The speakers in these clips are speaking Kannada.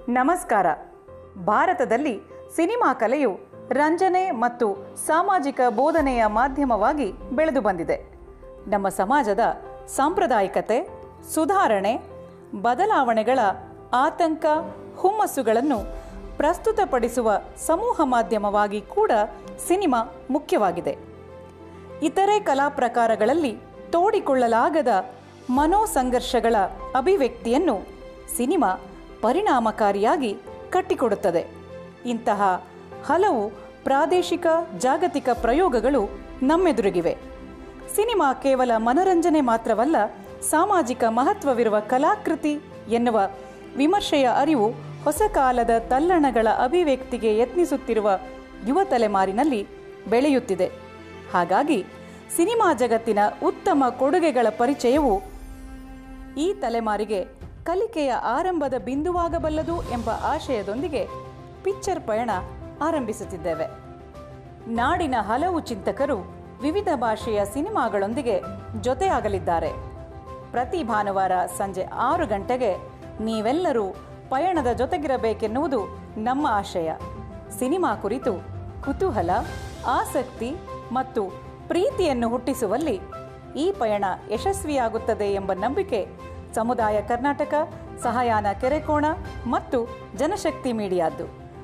ನಮಸ್ಕಾರ ಭಾರತದಲ್ಲಿ ಸಿನಿಮಾ ಕಲೆಯು ರಂಜನೆ ಮತ್ತು ಸಾಮಾಜಿಕ ಬೋಧನೆಯ ಮಾಧ್ಯಮವಾಗಿ ಬೆಳೆದು ಬಂದಿದೆ ನಮ್ಮ ಸಮಾಜದ ಸಾಂಪ್ರದಾಯಿಕತೆ ಸುಧಾರಣೆ ಬದಲಾವಣೆಗಳ ಆತಂಕ ಹುಮ್ಮಸ್ಸುಗಳನ್ನು ಪ್ರಸ್ತುತಪಡಿಸುವ ಸಮೂಹ ಮಾಧ್ಯಮವಾಗಿ ಕೂಡ ಸಿನಿಮಾ ಮುಖ್ಯವಾಗಿದೆ ಇತರೆ ಕಲಾ ಪ್ರಕಾರಗಳಲ್ಲಿ ತೋಡಿಕೊಳ್ಳಲಾಗದ ಮನೋಸಂಘರ್ಷಗಳ ಅಭಿವ್ಯಕ್ತಿಯನ್ನು ಸಿನಿಮಾ ಪರಿಣಾಮಕಾರಿಯಾಗಿ ಕಟ್ಟಿಕೊಡುತ್ತದೆ ಇಂತಹ ಹಲವು ಪ್ರಾದೇಶಿಕ ಜಾಗತಿಕ ಪ್ರಯೋಗಗಳು ನಮ್ಮೆದುರಿಗಿವೆ ಸಿನಿಮಾ ಕೇವಲ ಮನರಂಜನೆ ಮಾತ್ರವಲ್ಲ ಸಾಮಾಜಿಕ ಮಹತ್ವವಿರುವ ಕಲಾಕೃತಿ ಎನ್ನುವ ವಿಮರ್ಶೆಯ ಅರಿವು ಹೊಸ ಕಾಲದ ತಲ್ಲಣಗಳ ಅಭಿವ್ಯಕ್ತಿಗೆ ಯತ್ನಿಸುತ್ತಿರುವ ಯುವ ತಲೆಮಾರಿನಲ್ಲಿ ಬೆಳೆಯುತ್ತಿದೆ ಹಾಗಾಗಿ ಸಿನಿಮಾ ಜಗತ್ತಿನ ಉತ್ತಮ ಕೊಡುಗೆಗಳ ಪರಿಚಯವು ಈ ತಲೆಮಾರಿಗೆ ಕಲಿಕೆಯ ಆರಂಭದ ಬಿಂದುವಾಗಬಲ್ಲದು ಎಂಬ ಆಶಯದೊಂದಿಗೆ ಪಿಕ್ಚರ್ ಪಯಣ ಆರಂಭಿಸುತ್ತಿದ್ದೇವೆ ನಾಡಿನ ಹಲವು ಚಿಂತಕರು ವಿವಿಧ ಭಾಷೆಯ ಸಿನಿಮಾಗಳೊಂದಿಗೆ ಜೊತೆಯಾಗಲಿದ್ದಾರೆ ಪ್ರತಿ ಭಾನುವಾರ ಸಂಜೆ ಆರು ಗಂಟೆಗೆ ನೀವೆಲ್ಲರೂ ಪಯಣದ ಜೊತೆಗಿರಬೇಕೆನ್ನುವುದು ನಮ್ಮ ಆಶಯ ಸಿನಿಮಾ ಕುರಿತು ಕುತೂಹಲ ಆಸಕ್ತಿ ಮತ್ತು ಪ್ರೀತಿಯನ್ನು ಹುಟ್ಟಿಸುವಲ್ಲಿ ಈ ಪಯಣ ಯಶಸ್ವಿಯಾಗುತ್ತದೆ ಎಂಬ ನಂಬಿಕೆ ಸಮುದಾಯ ಕರ್ನಾಟಕ ಸಹಾಯಾನ ಕೆರೆಕೋಣ ಮತ್ತು ಜನಶಕ್ತಿ ಮೀಡಿಯಾದ್ದು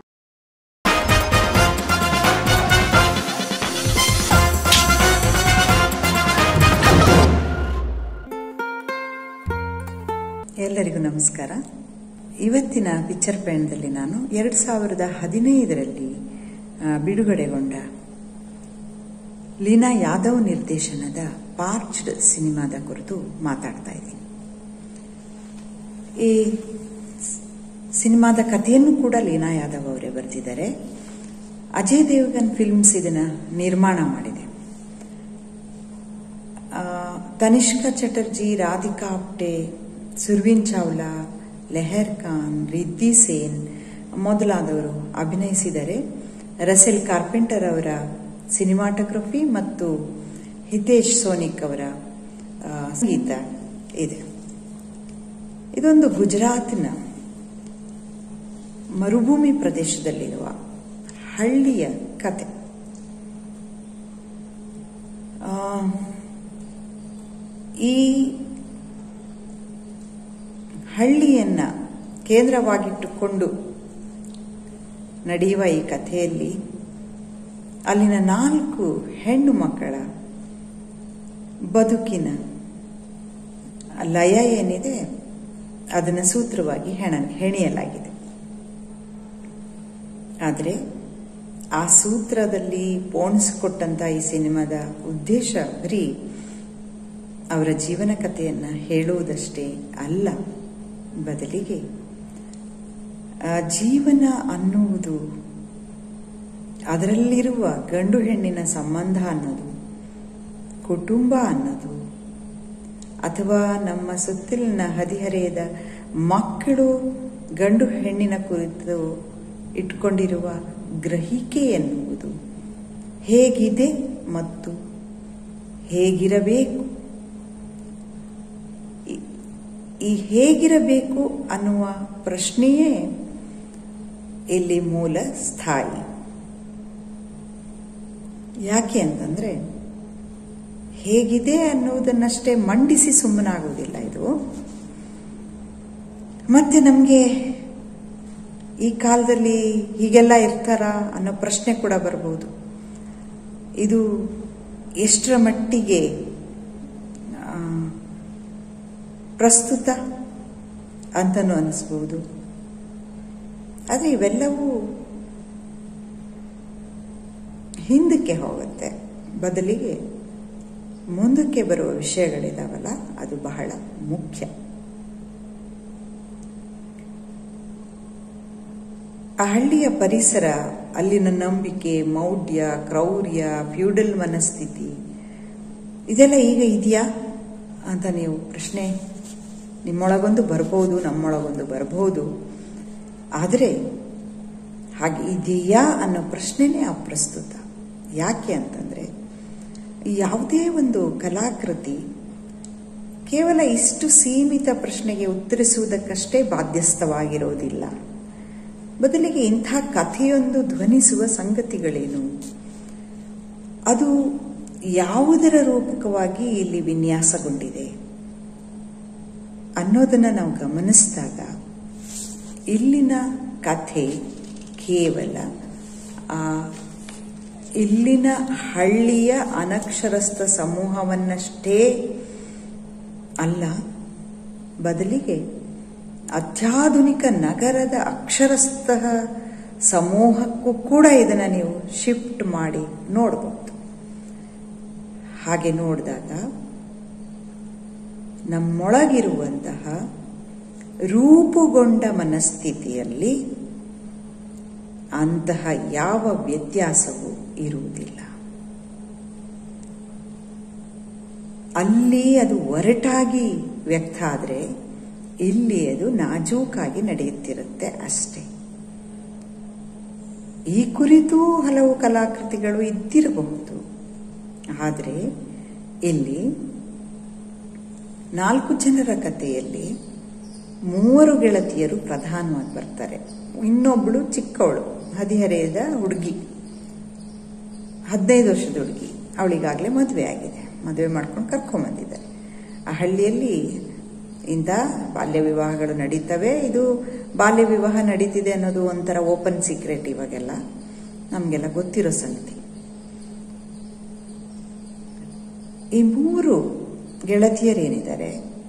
ಎಲ್ಲರಿಗೂ ನಮಸ್ಕಾರ ಇವತ್ತಿನ ಪಿಕ್ಚರ್ ಪಯಣದಲ್ಲಿ ನಾನು ಎರಡು ಸಾವಿರದ ಹದಿನೈದರಲ್ಲಿ ಆ, ಬಿಡುಗಡೆಗೊಂಡ ಲೀನಾ ಯಾದವ್ ನಿರ್ದೇಶನದ ಪಾರ್ಚ್ಡ್ ಸಿನಿಮಾದ ಕುರಿತು ಮಾತಾಡ್ತಾ ಇದ್ದೀನಿ ಈ ಸ್- ಸಿನಿಮಾದ ಕಥೆಯನ್ನು ಕೂಡ ಲೀನಾ ಯಾದವ್ ಅವರೇ ಬರೆದಿದ್ದಾರೆ ಅಜಯ್ ದೇವಗನ್ ಫಿಲ್ಮ್ಸ್ ಇದನ್ನ ನಿರ್ಮಾಣ ಮಾಡಿದೆ ಆ, ತನಿಷ್ಕಾ ಚಟರ್ಜಿ ರಾಧಿಕಾ ಆಪ್ಟೆ ಸುರ್ವಿನ್ ಚಾವ್ಲಾ ಲೆಹರ್ ಖಾನ್ ರಿದ್ದಿ ಸೇನ್ ಮೊದಲಾದವರು ಅಭಿನಯಿಸಿದರೆ ರಸೆಲ್ ಕಾರ್ಪೆಂಟರ್ ಅವರ ಸಿನಿಮಾಟೋಗ್ರಫಿ ಮತ್ತು ಹಿತೇಶ್ ಸೋನಿಕ್ ಅವರ ಆ, ಸಂಗೀತ ಇದೆ ಇದೊಂದು ಗುಜರಾತ್ನ ಮರುಭೂಮಿ ಪ್ರದೇಶದಲ್ಲಿರುವ ಹಳ್ಳಿಯ ಕತೆ ಆ, ಈ ಹಳ್ಳಿಯನ್ನ ಕೇಂದ್ರವಾಗಿಟ್ಟುಕೊಂಡು ನಡೆಯುವ ಈ ಕಥೆಯಲ್ಲಿ ಅಲ್ಲಿನ ನಾಲ್ಕು ಹೆಣ್ಣು ಮಕ್ಕಳ ಬದುಕಿನ ಲಯ ಏನಿದೆ ಅದನ್ನು ಸೂತ್ರವಾಗಿ ಹೆಣ ಹೆಣೆಯಲಾಗಿದೆ ಆದರೆ ಆ ಸೂತ್ರದಲ್ಲಿ ಪೋಣಿಸಿಕೊಟ್ಟಂತ ಈ ಸಿನಿಮಾದ ಉದ್ದೇಶ ಬರೀ ಅವರ ಜೀವನ ಕಥೆಯನ್ನ ಹೇಳುವುದಷ್ಟೇ ಅಲ್ಲ ಬದಲಿಗೆ ಆ ಜೀವನ ಅನ್ನುವುದು ಅದರಲ್ಲಿರುವ ಗಂಡು ಹೆಣ್ಣಿನ ಸಂಬಂಧ ಅನ್ನೋದು ಕುಟುಂಬ ಅನ್ನೋದು ಅಥವಾ ನಮ್ಮ ಸುತ್ತಲಿನ ಹದಿಹರೆಯದ ಮಕ್ಕಳು ಗಂಡು ಹೆಣ್ಣಿನ ಕುರಿತು ಇಟ್ಕೊಂಡಿರುವ ಗ್ರಹಿಕೆ ಎನ್ನುವುದು ಹೇಗಿದೆ ಮತ್ತು ಹೇಗಿರಬೇಕು ಈ- ಈ ಹೇಗಿರಬೇಕು ಅನ್ನುವ ಪ್ರಶ್ನೆಯೇ ಇಲ್ಲಿ ಮೂಲ ಸ್ಥಾಯಿ ಯಾಕೆ ಅಂತಂದ್ರೆ ಹೇಗಿದೆ ಅನ್ನುವುದನ್ನಷ್ಟೇ ಮಂಡಿಸಿ ಸುಮ್ಮನಾಗುವುದಿಲ್ಲ ಇದು ಮತ್ತೆ ನಮಗೆ ಈ ಕಾಲದಲ್ಲಿ ಹೀಗೆಲ್ಲ ಇರ್ತಾರಾ ಅನ್ನೋ ಪ್ರಶ್ನೆ ಕೂಡ ಬರಬಹುದು ಇದು ಎಷ್ಟರ ಮಟ್ಟಿಗೆ ಆ, ಪ್ರಸ್ತುತ ಅಂತನೂ ಅನಿಸ್ಬಹುದು ಆದರೆ ಇವೆಲ್ಲವೂ ಹಿಂದಕ್ಕೆ ಹೋಗುತ್ತೆ ಬದಲಿಗೆ ಮುಂದಕ್ಕೆ ಬರುವ ವಿಷಯಗಳಿದಾವಲ್ಲ ಅದು ಬಹಳ ಮುಖ್ಯ ಆ ಹಳ್ಳಿಯ ಪರಿಸರ ಅಲ್ಲಿನ ನಂಬಿಕೆ ಮೌಢ್ಯ ಕ್ರೌರ್ಯ ಫ್ಯೂಡಲ್ ಮನಸ್ಥಿತಿ ಇದೆಲ್ಲ ಈಗ ಇದೆಯಾ ಅಂತ ನೀವು ಪ್ರಶ್ನೆ ನಿಮ್ಮೊಳಗೊಂದು ಬರ್ಬೋದು ನಮ್ಮೊಳಗೊಂದು ಬರಬಹುದು ಆದರೆ ಹಾಗೆ ಇದೆಯಾ ಅನ್ನೋ ಪ್ರಶ್ನೆನೇ ಅಪ್ರಸ್ತುತ ಯಾಕೆ ಅಂತಂದ್ರೆ ಯಾವುದೇ ಒಂದು ಕಲಾಕೃತಿ ಕೇವಲ ಇಷ್ಟು ಸೀಮಿತ ಪ್ರಶ್ನೆಗೆ ಉತ್ತರಿಸುವುದಕ್ಕಷ್ಟೇ ಬಾಧ್ಯಸ್ಥವಾಗಿರೋದಿಲ್ಲ ಬದಲಿಗೆ ಇಂಥ ಕಥೆಯೊಂದು ಧ್ವನಿಸುವ ಸಂಗತಿಗಳೇನು ಅದು ಯಾವುದರ ರೂಪಕವಾಗಿ ಇಲ್ಲಿ ವಿನ್ಯಾಸಗೊಂಡಿದೆ ಅನ್ನೋದನ್ನು ನಾವು ಗಮನಿಸಿದಾಗ ಇಲ್ಲಿನ ಕಥೆ ಕೇವಲ ಆ ಇಲ್ಲಿನ ಹಳ್ಳಿಯ ಅನಕ್ಷರಸ್ಥ ಸಮೂಹವನ್ನಷ್ಟೇ ಅಲ್ಲ ಬದಲಿಗೆ ಅತ್ಯಾಧುನಿಕ ನಗರದ ಅಕ್ಷರಸ್ಥ ಸಮೂಹಕ್ಕೂ ಕೂಡ ಇದನ್ನು ನೀವು ಶಿಫ್ಟ್ ಮಾಡಿ ನೋಡಬಹುದು ಹಾಗೆ ನೋಡಿದಾಗ ನಮ್ಮೊಳಗಿರುವಂತಹ ರೂಪುಗೊಂಡ ಮನಸ್ಥಿತಿಯಲ್ಲಿ ಅಂತಹ ಯಾವ ವ್ಯತ್ಯಾಸವೂ ಇರುವುದಿಲ್ಲ ಅಲ್ಲಿ ಅದು ಒರಟಾಗಿ ವ್ಯಕ್ತ ಆದರೆ ಇಲ್ಲಿ ಅದು ನಾಜೂಕಾಗಿ ನಡೆಯುತ್ತಿರುತ್ತೆ ಅಷ್ಟೇ ಈ ಕುರಿತು ಹಲವು ಕಲಾಕೃತಿಗಳು ಇದ್ದಿರಬಹುದು ಆದರೆ ಇಲ್ಲಿ ನಾಲ್ಕು ಜನರ ಕಥೆಯಲ್ಲಿ ಮೂವರು ಗೆಳತಿಯರು ಪ್ರಧಾನವಾಗಿ ಬರ್ತಾರೆ ಇನ್ನೊಬ್ಬಳು ಚಿಕ್ಕವಳು ಹದಿಹರೆಯದ ಹುಡುಗಿ ಹದಿನೈದು ವರ್ಷದ ಹುಡುಗಿ ಅವಳಿಗಾಗಲೇ ಮದುವೆ ಆಗಿದೆ ಮದುವೆ ಮಾಡ್ಕೊಂಡು ಕರ್ಕೊಂಬಂದಿದ್ದಾರೆ ಆ ಹಳ್ಳಿಯಲ್ಲಿ ಇಂಥ ಬಾಲ್ಯ ವಿವಾಹಗಳು ನಡೀತವೆ ಇದು ಬಾಲ್ಯ ವಿವಾಹ ನಡೀತಿದೆ ಅನ್ನೋದು ಒಂಥರ ಓಪನ್ ಸೀಕ್ರೆಟ್ ಇವಾಗೆಲ್ಲ ನಮಗೆಲ್ಲ ಗೊತ್ತಿರೋ ಸಂಗತಿ ಈ ಮೂರು ಗೆಳತಿಯರೇನಿದ್ದಾರೆ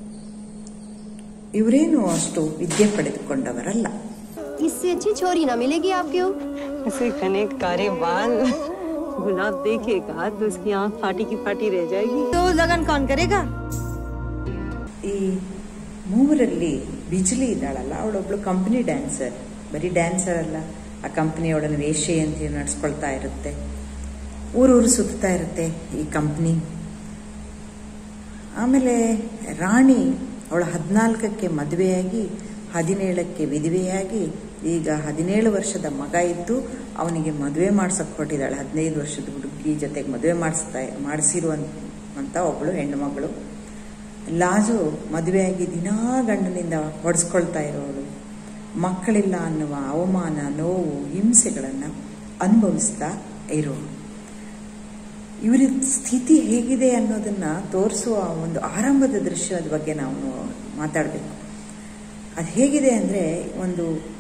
ಇವರೇನು ಅಷ್ಟು ವಿದ್ಯೆ ಪಡೆದುಕೊಂಡವರಲ್ಲ इससे अच्छी छोरी ना मिलेगी आपको उसे घने कारे बाल गुलाब देखेगा तो उसकी आंख फाटी की फाटी रह जाएगी तो लगन कौन करेगा ಈ ಮೂವರಲ್ಲಿ ಬಿಜ್ಲಿ ಇದ್ದಾಳಲ್ಲ ಅವಳೊಬ್ಳು ಕಂಪ್ನಿ ಡ್ಯಾನ್ಸರ್ ಬರೀ ಡ್ಯಾನ್ಸರ್ ಅಲ್ಲ ಆ ಕಂಪ್ನಿಯೊಡನೆ ವೇಶ್ಯೆ ಅಂತ ಹೇಳಿ ನಡ್ಸ್ಕೊಳ್ತಾ ಇರುತ್ತೆ ಊರೂರು ಸುತ್ತಾ ಇರುತ್ತೆ ಈ ಕಂಪ್ನಿ ಆಮೇಲೆ ರಾಣಿ ಅವಳ ಹದಿನಾಲ್ಕಕ್ಕೆ ಮದುವೆಯಾಗಿ ಹದಿನೇಳಕ್ಕೆ ವಿಧವೆಯಾಗಿ ಈಗ ಹದಿನೇಳು ವರ್ಷದ ಮಗ ಇದ್ದು ಅವನಿಗೆ ಮದುವೆ ಮಾಡ್ಸಕ್ ಹೊರಟಿದ್ದಾಳೆ ಹದಿನೈದು ವರ್ಷದ ಹುಡುಗಿ ಜೊತೆಗೆ ಮದುವೆ ಮಾಡಿಸ್ತಾ ಮಾಡಿಸಿರುವಂತ ಒಬ್ಬಳು ಹೆಣ್ಣು ಮಗಳು ಲಾಜು ಮದುವೆಯಾಗಿ ದಿನಾ ಗಂಡನಿಂದ ಹೊಡೆಸ್ಕೊಳ್ತಾ ಇರೋಳು ಮಕ್ಕಳಿಲ್ಲ ಅನ್ನುವ ಅವಮಾನ ನೋವು ಹಿಂಸೆಗಳನ್ನು ಅನುಭವಿಸ್ತಾ ಇರೋಳು ಇವರ ಸ್ಥಿತಿ ಹೇಗಿದೆ ಅನ್ನೋದನ್ನ ತೋರಿಸುವ ಒಂದು ಆರಂಭದ ದೃಶ್ಯದ ಬಗ್ಗೆ ನಾವು ಮಾತಾಡಬೇಕು ಅದು ಹೇಗಿದೆ ಅಂದರೆ ಒಂದು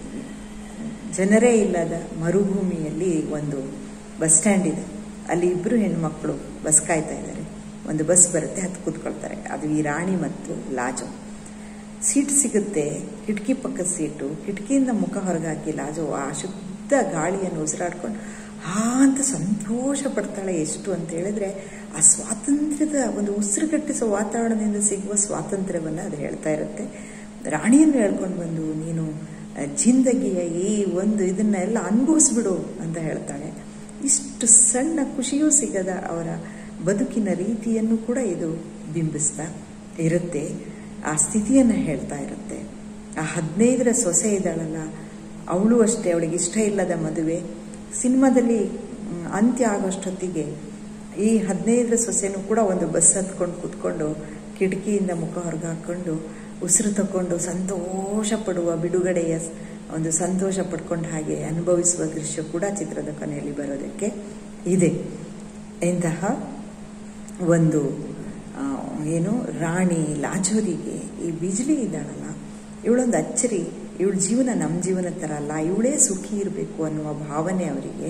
ಜನರೇ ಇಲ್ಲದ ಮರುಭೂಮಿಯಲ್ಲಿ ಒಂದು ಬಸ್ ಸ್ಟ್ಯಾಂಡ್ ಇದೆ ಅಲ್ಲಿ ಇಬ್ಬರು ಹೆಣ್ಮಕ್ಳು ಬಸ್ ಕಾಯ್ತಾ ಇದ್ದಾರೆ ಒಂದು ಬಸ್ ಬರುತ್ತೆ ಹತ್ತು ಕೂತ್ಕೊಳ್ತಾರೆ ಅದು ಈ ರಾಣಿ ಮತ್ತು ಲಾಜು ಸೀಟ್ ಸಿಗುತ್ತೆ ಕಿಟಕಿ ಪಕ್ಕದ ಸೀಟು ಕಿಟಕಿಯಿಂದ ಮುಖ ಹೊರಗೆ ಹಾಕಿ ಲಾಜು ಆ ಶುದ್ಧ ಗಾಳಿಯನ್ನು ಉಸಿರಾಡ್ಕೊಂಡು ಹಾ ಅಂತ ಸಂತೋಷ ಪಡ್ತಾಳೆ ಎಷ್ಟು ಅಂತ ಹೇಳಿದ್ರೆ ಆ ಸ್ವಾತಂತ್ರ್ಯದ ಒಂದು ಉಸಿರುಗಟ್ಟಿಸುವ ವಾತಾವರಣದಿಂದ ಸಿಗುವ ಸ್ವಾತಂತ್ರ್ಯವನ್ನು ಅದು ಹೇಳ್ತಾ ಇರುತ್ತೆ ರಾಣಿಯನ್ನು ಹೇಳ್ಕೊಂಡು ಬಂದು ನೀನು ಜಿಂದಗಿಯ ಈ ಒಂದು ಇದನ್ನೆಲ್ಲ ಅನುಭವಿಸ್ಬಿಡು ಅಂತ ಹೇಳ್ತಾಳೆ ಇಷ್ಟು ಸಣ್ಣ ಖುಷಿಯೂ ಸಿಗದ ಅವರ ಬದುಕಿನ ರೀತಿಯನ್ನು ಕೂಡ ಇದು ಬಿಂಬಿಸ್ತಾ ಇರುತ್ತೆ ಆ ಸ್ಥಿತಿಯನ್ನು ಹೇಳ್ತಾ ಇರುತ್ತೆ ಆ ಹದಿನೈದರ ಸೊಸೆ ಇದ್ದಾಳಲ್ಲ ಅವಳು ಅಷ್ಟೇ ಅವಳಿಗೆ ಇಷ್ಟ ಇಲ್ಲದ ಮದುವೆ ಸಿನಿಮಾದಲ್ಲಿ ಅಂತ್ಯ ಆಗೋಷ್ಟೊತ್ತಿಗೆ ಈ ಹದಿನೈದರ ಸೊಸೆನೂ ಕೂಡ ಒಂದು ಬಸ್ ಹತ್ಕೊಂಡು ಕೂತ್ಕೊಂಡು ಕಿಟಕಿಯಿಂದ ಮುಖ ಹೊರಗೆ ಹಾಕ್ಕೊಂಡು ಉಸಿರು ತಕೊಂಡು ಸಂತೋಷ ಪಡುವ ಬಿಡುಗಡೆಯ ಒಂದು ಸಂತೋಷ ಪಡ್ಕೊಂಡು ಹಾಗೆ ಅನುಭವಿಸುವ ದೃಶ್ಯ ಕೂಡ ಚಿತ್ರದ ಕೊನೆಯಲ್ಲಿ ಬರೋದಕ್ಕೆ ಇದೆ ಇಂತಹ ಒಂದು ಏನು ರಾಣಿ ಲಾಜೋರಿಗೆ ಈ ಬಿಜ್ಲಿ ಇದ್ದಾಳಲ್ಲ ಇವಳೊಂದು ಅಚ್ಚರಿ ಇವಳ ಜೀವನ ನಮ್ಮ ಜೀವನ ಥರ ಅಲ್ಲ ಇವಳೇ ಸುಖಿ ಇರಬೇಕು ಅನ್ನುವ ಭಾವನೆ ಅವರಿಗೆ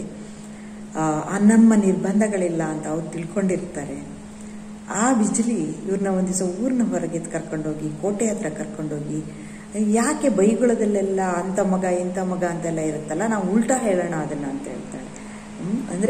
ಆ ನಮ್ಮ ನಿರ್ಬಂಧಗಳಿಲ್ಲ ಅಂತ ಅವ್ರು ತಿಳ್ಕೊಂಡಿರ್ತಾರೆ ಆ ಬಿಜ್ಲಿ ಇವ್ರನ್ನ ಒಂದು ದಿವಸ ಊರಿನ ಹೊರಗೆ ಕರ್ಕೊಂಡೋಗಿ ಕೋಟೆ ಹತ್ರ ಕರ್ಕೊಂಡೋಗಿ ಯಾಕೆ ಬೈಗುಳದಲ್ಲೆಲ್ಲ ಅಂಥ ಮಗ ಇಂಥ ಮಗ ಅಂತೆಲ್ಲ ಇರುತ್ತಲ್ಲ ನಾವು ಉಲ್ಟಾ ಹೇಳೋಣ ಅದನ್ನು ಅಂತ ಹೇಳ್ತಾಳೆ ಅಂದರೆ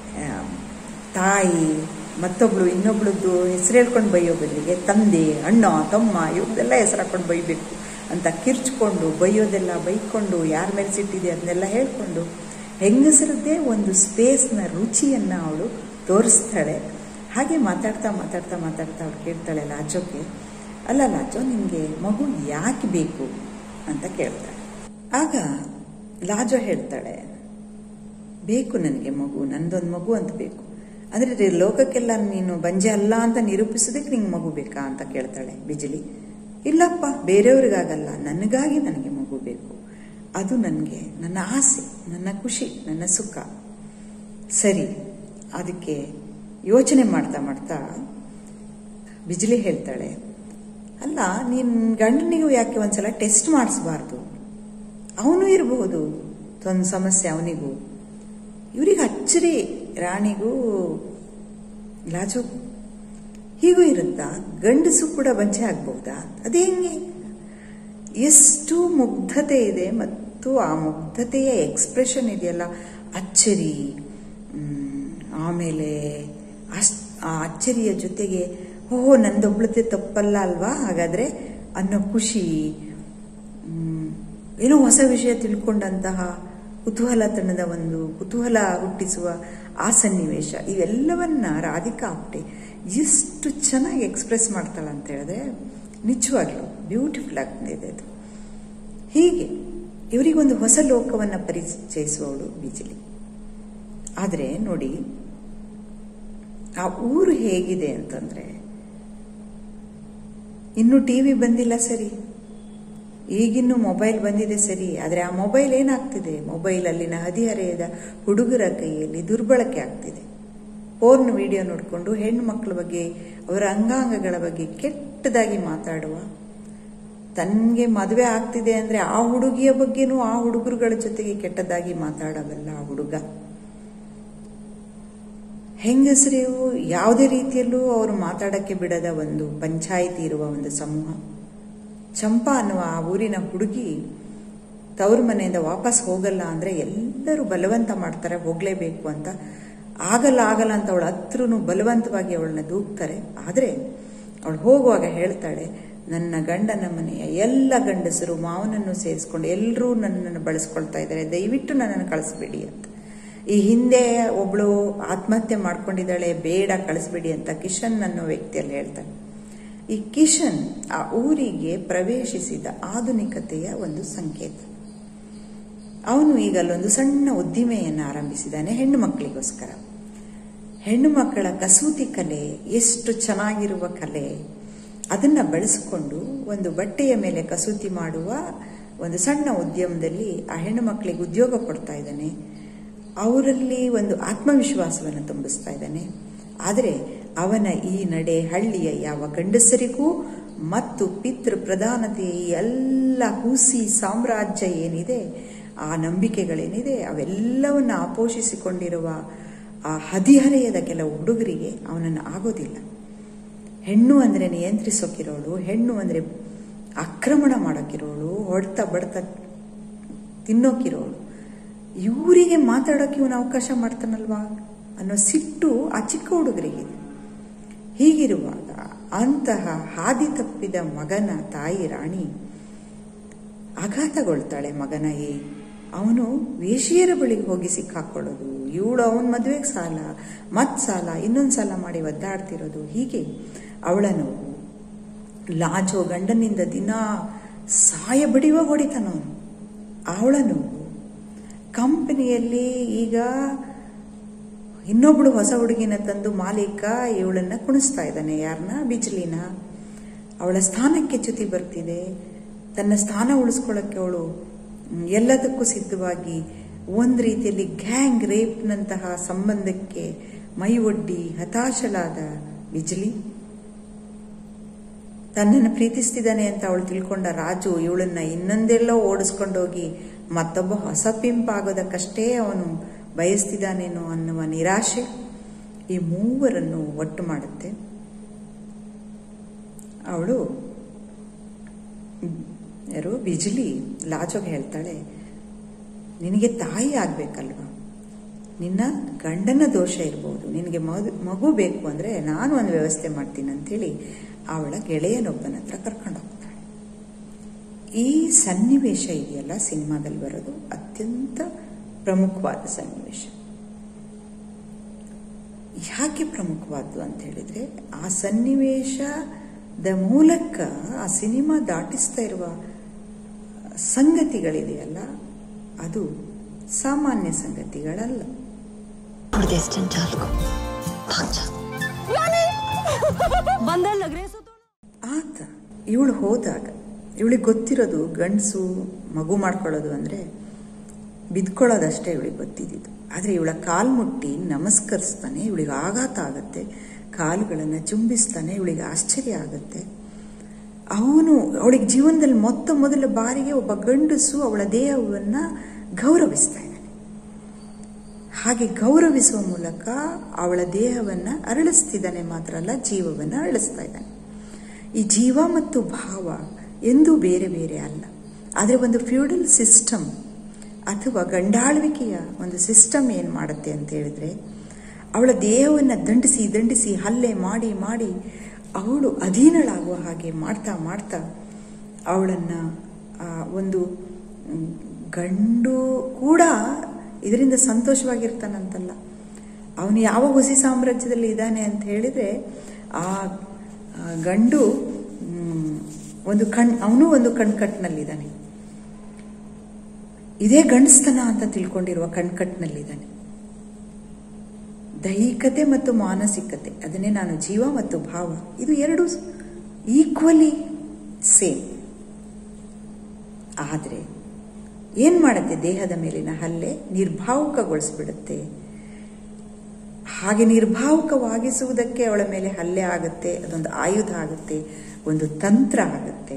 ತಾಯಿ ಮತ್ತೊಬ್ಳು ಇನ್ನೊಬ್ಳದ್ದು ಹೆಸರು ಹೇಳ್ಕೊಂಡು ಬೈಯೋ ಬದಲಿಗೆ ತಂದೆ ಅಣ್ಣ ತಮ್ಮ ಇವ್ರದ್ದೆಲ್ಲ ಹೆಸರು ಹಾಕೊಂಡು ಬೈಬೇಕು ಅಂತ ಕಿರ್ಚ್ಕೊಂಡು ಬೈಯೋದೆಲ್ಲ ಬೈಕೊಂಡು ಯಾರ ಮೇಲೆ ಸಿಟ್ಟಿದೆ ಅದನ್ನೆಲ್ಲ ಹೇಳ್ಕೊಂಡು ಹೆಂಗಸರದ್ದೇ ಒಂದು ಸ್ಪೇಸ್ನ ರುಚಿಯನ್ನು ಅವಳು ತೋರಿಸ್ತಾಳೆ ಹಾಗೆ ಮಾತಾಡ್ತಾ ಮಾತಾಡ್ತಾ ಮಾತಾಡ್ತಾ ಅವಳು ಕೇಳ್ತಾಳೆ ಲಾಜೋಕ್ಕೆ ಅಲ್ಲ ಲಾಜೋ ನಿನಗೆ ಮಗು ಯಾಕೆ ಬೇಕು ಅಂತ ಕೇಳ್ತಾಳೆ ಆಗ ಲಾಜೋ ಹೇಳ್ತಾಳೆ ಬೇಕು ನನಗೆ ಮಗು ನಂದೊಂದು ಮಗು ಅಂತ ಬೇಕು ಅಂದರೆ ಲೋಕಕ್ಕೆಲ್ಲ ನೀನು ಬಂಜೆ ಅಲ್ಲ ಅಂತ ನಿರೂಪಿಸೋದಕ್ಕೆ ನಿಂಗೆ ಮಗು ಬೇಕಾ ಅಂತ ಕೇಳ್ತಾಳೆ ಬಿಜಲಿ ಇಲ್ಲಪ್ಪ ಬೇರೆಯವ್ರಿಗಾಗಲ್ಲ ನನಗಾಗಿ ನನಗೆ ಮಗು ಬೇಕು ಅದು ನನಗೆ ನನ್ನ ಆಸೆ ನನ್ನ ಖುಷಿ ನನ್ನ ಸುಖ ಸರಿ ಅದಕ್ಕೆ ಯೋಚನೆ ಮಾಡ್ತಾ ಮಾಡ್ತಾ ಬಿಜ್ಲಿ ಹೇಳ್ತಾಳೆ ಅಲ್ಲ ನೀನ್ ಗಂಡನಿಗೂ ಯಾಕೆ ಒಂದ್ಸಲ ಟೆಸ್ಟ್ ಮಾಡಿಸ್ಬಾರ್ದು ಅವನು ಇರಬಹುದು ಒಂದು ಸಮಸ್ಯೆ ಅವನಿಗೂ ಇವರಿಗೆ ಅಚ್ಚರಿ ರಾಣಿಗೂ ಲಾಜು ಹೀಗೂ ಇರುತ್ತಾ ಗಂಡಸು ಕೂಡ ಬಂಚೆ ಆಗ್ಬಹುದಾ ಅದೇ ಹೆಂಗೆ ಎಷ್ಟು ಮುಗ್ಧತೆ ಇದೆ ಮತ್ತು ಆ ಮುಗ್ಧತೆಯ ಎಕ್ಸ್ಪ್ರೆಷನ್ ಇದೆಯಲ್ಲ ಅಚ್ಚರಿ ಮ್, ಆಮೇಲೆ ಅಸ್- ಆ ಅಚ್ಚರಿಯ ಜೊತೆಗೆ ಓಹೋ ನಂದೊಬ್ಳತೆ ತಪ್ಪಲ್ಲ ಅಲ್ವಾ ಹಾಗಾದ್ರೆ ಅನ್ನೋ ಖುಷಿ ಮ್, ಏನೋ ಹೊಸ ವಿಷಯ ತಿಳ್ಕೊಂಡಂತಹ ಕುತೂಹಲತನದ ಒಂದು ಕುತೂಹಲ ಹುಟ್ಟಿಸುವ ಆ ಸನ್ನಿವೇಶ ಇವೆಲ್ಲವನ್ನ ರಾಧಿಕಾ ಆಪ್ಟೆ ಎಷ್ಟು ಚೆನ್ನಾಗಿ ಎಕ್ಸ್ಪ್ರೆಸ್ ಮಾಡ್ತಾಳೆ ಅಂತ ಹೇಳಿದ್ರೆ ನಿಜವಾಗ್ಲೂ ಬ್ಯೂಟಿಫುಲ್ ಆಗ್ತಿದೆ ಅದು ಹೀಗೆ ಇವರಿಗೊಂದು ಹೊಸ ಲೋಕವನ್ನು ಪರಿಚಯಿಸುವವಳು ಬಿಜಿಲಿ ಆದರೆ ನೋಡಿ ಆ ಊರು ಹೇಗಿದೆ ಅಂತಂದ್ರೆ ಇನ್ನು ಟಿವಿ ಬಂದಿಲ್ಲ ಸರಿ ಈಗಿನ್ನು ಮೊಬೈಲ್ ಬಂದಿದೆ ಸರಿ ಆದರೆ ಆ ಮೊಬೈಲ್ ಏನಾಗ್ತಿದೆ ಮೊಬೈಲ್ ಅಲ್ಲಿನ ಹದಿಹರೆಯದ ಹುಡುಗರ ಕೈಯಲ್ಲಿ ದುರ್ಬಳಕೆ ಆಗ್ತಿದೆ ಫೋನ್ ವಿಡಿಯೋ ನೋಡಿಕೊಂಡು ಹೆಣ್ಣು ಮಕ್ಕಳ ಬಗ್ಗೆ ಅವರ ಅಂಗಾಂಗಗಳ ಬಗ್ಗೆ ಕೆಟ್ಟದಾಗಿ ಮಾತಾಡುವ ತನ್ಗೆ ಮದುವೆ ಆಗ್ತಿದೆ ಅಂದ್ರೆ ಆ ಹುಡುಗಿಯ ಬಗ್ಗೆನೂ ಆ ಹುಡುಗರುಗಳ ಜೊತೆಗೆ ಕೆಟ್ಟದಾಗಿ ಮಾತಾಡಬಲ್ಲ ಆ ಹುಡುಗ ಹೆಂಗಸರು ಯಾವುದೇ ರೀತಿಯಲ್ಲೂ ಅವರು ಮಾತಾಡಕ್ಕೆ ಬಿಡದ ಒಂದು ಪಂಚಾಯಿತಿ ಇರುವ ಒಂದು ಸಮೂಹ ಚಂಪಾ ಅನ್ನುವ ಆ ಊರಿನ ಹುಡುಗಿ ತವ್ರ ಮನೆಯಿಂದ ವಾಪಸ್ ಹೋಗಲ್ಲ ಅಂದ್ರೆ ಎಲ್ಲರೂ ಬಲವಂತ ಮಾಡ್ತಾರೆ ಹೋಗ್ಲೇಬೇಕು ಅಂತ ಆಗಲ್ಲ ಆಗಲ್ಲ ಅಂತ ಅವಳ ಹತ್ರನು ಬಲವಂತವಾಗಿ ಅವಳನ್ನ ದೂಕ್ತಾರೆ ಆದರೆ ಅವಳು ಹೋಗುವಾಗ ಹೇಳ್ತಾಳೆ ನನ್ನ ಗಂಡನ ಮನೆಯ ಎಲ್ಲ ಗಂಡಸರು ಮಾವನನ್ನು ಸೇರಿಸ್ಕೊಂಡು ಎಲ್ಲರೂ ನನ್ನನ್ನು ಬಳಸ್ಕೊಳ್ತಾ ಇದ್ದಾರೆ ದಯವಿಟ್ಟು ನನ್ನನ್ನು ಕಳಿಸ್ಬೇಡಿ ಅಂತ ಈ ಹಿಂದೆ ಒಬ್ಳು ಆತ್ಮಹತ್ಯೆ ಮಾಡ್ಕೊಂಡಿದ್ದಾಳೆ ಬೇಡ ಕಳಿಸ್ಬೇಡಿ ಅಂತ ಕಿಶನ್ ಅನ್ನೋ ವ್ಯಕ್ತಿಯಲ್ಲಿ ಹೇಳ್ತಾನೆ ಈ ಕಿಶನ್ ಆ ಊರಿಗೆ ಪ್ರವೇಶಿಸಿದ ಆಧುನಿಕತೆಯ ಒಂದು ಸಂಕೇತ ಅವನು ಈಗ ಅಲ್ಲೊಂದು ಸಣ್ಣ ಉದ್ದಿಮೆಯನ್ನು ಆರಂಭಿಸಿದ್ದಾನೆ ಹೆಣ್ಣು ಮಕ್ಕಳಿಗೋಸ್ಕರ ಹೆಣ್ಣು ಮಕ್ಕಳ ಕಸೂತಿ ಕಲೆ ಎಷ್ಟು ಚೆನ್ನಾಗಿರುವ ಕಲೆ ಅದನ್ನ ಬಳಸಿಕೊಂಡು ಒಂದು ಬಟ್ಟೆಯ ಮೇಲೆ ಕಸೂತಿ ಮಾಡುವ ಒಂದು ಸಣ್ಣ ಉದ್ಯಮದಲ್ಲಿ ಆ ಹೆಣ್ಣು ಮಕ್ಕಳಿಗೆ ಉದ್ಯೋಗ ಕೊಡ್ತಾ ಇದ್ದಾನೆ ಅವರಲ್ಲಿ ಒಂದು ಆತ್ಮವಿಶ್ವಾಸವನ್ನು ತುಂಬಿಸ್ತಾ ಇದ್ದಾನೆ ಆದರೆ ಅವನ ಈ ನಡೆ ಹಳ್ಳಿಯ ಯಾವ ಗಂಡಸರಿಗೂ ಮತ್ತು ಪಿತೃ ಪ್ರಧಾನತೆಯ ಈ ಎಲ್ಲ ಹುಸಿ ಸಾಮ್ರಾಜ್ಯ ಏನಿದೆ ಆ ನಂಬಿಕೆಗಳೇನಿದೆ ಅವೆಲ್ಲವನ್ನ ಆಪೋಷಿಸಿಕೊಂಡಿರುವ ಆ ಹದಿಹರೆಯದ ಕೆಲವು ಹುಡುಗರಿಗೆ ಅವನನ್ನು ಆಗೋದಿಲ್ಲ ಹೆಣ್ಣು ಅಂದರೆ ನಿಯಂತ್ರಿಸೋಕಿರೋಳು ಹೆಣ್ಣು ಅಂದರೆ ಆಕ್ರಮಣ ಮಾಡೋಕಿರೋಳು ಹೊಡ್ತ ಬಡ್ತ ತಿನ್ನೋಕಿರೋಳು ಇವರಿಗೆ ಮಾತಾಡೋಕೆ ಇವನು ಅವಕಾಶ ಮಾಡ್ತಾನಲ್ವಾ ಅನ್ನೋ ಸಿಟ್ಟು ಆ ಚಿಕ್ಕ ಹುಡುಗರಿಗೆ ಹೀಗಿರುವಾಗ ಅಂತಹ ಹಾದಿ ತಪ್ಪಿದ ಮಗನ ತಾಯಿ ರಾಣಿ ಆಘಾತಗೊಳ್ತಾಳೆ ಮಗನ ಏ ಅವನು ವೇಷಿಯರ ಬಳಿಗೆ ಹೋಗಿ ಸಿಕ್ಕಾಕೊಳ್ಳೋದು ಇವಳು ಅವನ ಮದುವೆಗೆ ಸಾಲ ಮತ್ ಸಾಲ ಇನ್ನೊಂದು ಸಾಲ ಮಾಡಿ ಒದ್ದಾಡ್ತಿರೋದು ಹೀಗೆ ಅವಳ ನೋವು ಲಾಜೋ ಗಂಡನಿಂದ ದಿನ ಸಾಯ ಬಡಿಯುವ ಹೊಡಿತಾನವನು ಅವಳ ನೋವು ಕಂಪನಿಯಲ್ಲಿ ಈಗ ಇನ್ನೊಬ್ಳು ಹೊಸ ಹುಡುಗಿನ ತಂದು ಮಾಲೀಕ ಇವಳನ್ನ ಕುಣಿಸ್ತಾ ಇದ್ದಾನೆ ಯಾರನ್ನ ಬಿಜ್ಲಿನ ಅವಳ ಸ್ಥಾನಕ್ಕೆ ಚ್ಯುತಿ ಬರ್ತಿದೆ ತನ್ನ ಸ್ಥಾನ ಉಳಿಸ್ಕೊಳ್ಳೋಕ್ಕೆ ಅವಳು ಎಲ್ಲದಕ್ಕೂ ಸಿದ್ಧವಾಗಿ ಒಂದು ರೀತಿಯಲ್ಲಿ ಗ್ಯಾಂಗ್ ರೇಪ್ನಂತಹ ಸಂಬಂಧಕ್ಕೆ ಮೈ ಒಡ್ಡಿ ಹತಾಶಳಾದ ಬಿಜ್ಲಿ ತನ್ನನ್ನು ಪ್ರೀತಿಸ್ತಿದ್ದಾನೆ ಅಂತ ಅವಳು ತಿಳ್ಕೊಂಡ ರಾಜು ಇವಳನ್ನ ಇನ್ನೊಂದೆಲ್ಲೋ ಓಡಿಸ್ಕೊಂಡೋಗಿ ಮತ್ತೊಬ್ಬ ಹೊಸ ಪಿಂಪ್ ಆಗೋದಕ್ಕಷ್ಟೇ ಅವನು ಬಯಸ್ತಿದ್ದಾನೇನೋ ಅನ್ನುವ ನಿರಾಶೆ ಈ ಮೂವರನ್ನು ಒಟ್ಟು ಮಾಡುತ್ತೆ ಅವಳು ಯಾರು ಬಿಜ್ಲಿ ಲಾಜೋಗೆ ಹೇಳ್ತಾಳೆ ನಿನಗೆ ತಾಯಿ ಆಗ್ಬೇಕಲ್ವಾ ನಿನ್ನ ಗಂಡನ ದೋಷ ಇರ್ಬೋದು ನಿನಗೆ ಮಗು ಮಗು ಬೇಕು ಅಂದ್ರೆ ನಾನು ಒಂದು ವ್ಯವಸ್ಥೆ ಮಾಡ್ತೀನಿ ಅಂತೇಳಿ ಅವಳ ಗೆಳೆಯನೊಬ್ಬನ ಹತ್ರ ಕರ್ಕೊಂಡು ಹೋಗ್ತಾಳೆ ಈ ಸನ್ನಿವೇಶ ಇದೆಯಲ್ಲ ಸಿನಿಮಾದಲ್ಲಿ ಬರೋದು ಅತ್ಯಂತ ಪ್ರಮುಖವಾದ ಸನ್ನಿವೇಶ ಯಾಕೆ ಪ್ರಮುಖವಾದ್ದು ಅಂತ ಹೇಳಿದ್ರೆ ಆ ಸನ್ನಿವೇಶದ ಮೂಲಕ ಆ ಸಿನಿಮಾ ದಾಟಿಸ್ತಾ ಇರುವ ಸಂಗತಿಗಳಿದೆಯಲ್ಲ ಅದು ಸಾಮಾನ್ಯ ಸಂಗತಿಗಳಲ್ಲ छोड़ दे इस जंजाल को भाग जा बंदर लग रहे हैं सो तो ಆತ ಇವಳು ಹೋದಾಗ ಇವಳಿಗೆ ಗೊತ್ತಿರೋದು ಗಂಡಸು ಮಗು ಮಾಡ್ಕೊಳ್ಳೋದು ಅಂದರೆ ಬಿದ್ಕೊಳ್ಳೋದಷ್ಟೇ ಇವಳಿಗೆ ಗೊತ್ತಿದ್ದಿದ್ದು ಆದರೆ ಇವಳ ಕಾಲು ಮುಟ್ಟಿ ನಮಸ್ಕರಿಸ್ತಾನೆ ಇವಳಿಗೆ ಆಘಾತ ಆಗುತ್ತೆ ಕಾಲುಗಳನ್ನು ಚುಂಬಿಸ್ತಾನೆ ಇವಳಿಗೆ ಆಶ್ಚರ್ಯ ಆಗುತ್ತೆ ಅವನು ಅವಳಿಗೆ ಜೀವನದಲ್ಲಿ ಮೊತ್ತ ಮೊದಲ ಬಾರಿಗೆ ಒಬ್ಬ ಗಂಡಸು ಅವಳ ದೇಹವನ್ನು ಗೌರವಿಸ್ತಾ ಇದ್ದಾನೆ ಹಾಗೆ ಗೌರವಿಸುವ ಮೂಲಕ ಅವಳ ದೇಹವನ್ನು ಅರಳಿಸ್ತಿದ್ದಾನೆ ಮಾತ್ರ ಅಲ್ಲ ಜೀವವನ್ನು ಅರಳಿಸ್ತಾ ಇದ್ದಾನೆ ಈ ಜೀವ ಮತ್ತು ಭಾವ ಎಂದೂ ಬೇರೆ ಬೇರೆ ಅಲ್ಲ ಆದರೆ ಒಂದು ಫ್ಯೂಡಲ್ ಸಿಸ್ಟಮ್ ಅಥವಾ ಗಂಡಾಳ್ವಿಕೆಯ ಒಂದು ಸಿಸ್ಟಮ್ ಏನು ಮಾಡುತ್ತೆ ಅಂತ ಹೇಳಿದ್ರೆ ಅವಳ ದೇಹವನ್ನು ದಂಡಿಸಿ ದಂಡಿಸಿ ಹಲ್ಲೆ ಮಾಡಿ ಮಾಡಿ ಅವಳು ಅಧೀನಳಾಗುವ ಹಾಗೆ ಮಾಡ್ತಾ ಮಾಡ್ತಾ ಅವಳನ್ನು ಒಂದು ಮ್, ಗಂಡು ಕೂಡ ಇದರಿಂದ ಸಂತೋಷವಾಗಿರ್ತಾನಂತಲ್ಲ ಅವನು ಯಾವ ಹುಸಿ ಸಾಮ್ರಾಜ್ಯದಲ್ಲಿ ಇದ್ದಾನೆ ಅಂತ ಹೇಳಿದ್ರೆ ಆ ಆ ಗಂಡು ಮ್, ಒಂದು ಕಣ್ ಅವನು ಒಂದು ಕಣ್ಕಟ್ಟಿನಲ್ಲಿದ್ದಾನೆ ಇದೇ ಗಂಡಸ್ತನ ಅಂತ ತಿಳ್ಕೊಂಡಿರುವ ಕಣ್ಕಟ್ಟಿನಲ್ಲಿದ್ದಾನೆ ದೈಹಿಕತೆ ಮತ್ತು ಮಾನಸಿಕತೆ ಅದನ್ನೇ ನಾನು ಜೀವ ಮತ್ತು ಭಾವ ಇದು ಎರಡು ಈಕ್ವಲಿ ಸೇಮ್ ಆದರೆ ಏನು ಮಾಡುತ್ತೆ ದೇಹದ ಮೇಲಿನ ಹಲ್ಲೆ ನಿರ್ಭಾವುಕಗೊಳಿಸ್ಬಿಡುತ್ತೆ ಹಾಗೆ ನಿರ್ಭಾವುಕವಾಗಿಸುವುದಕ್ಕೆ ಅವಳ ಮೇಲೆ ಹಲ್ಲೆ ಆಗುತ್ತೆ ಅದೊಂದು ಆಯುಧ ಆಗುತ್ತೆ ಒಂದು ತಂತ್ರ ಆಗುತ್ತೆ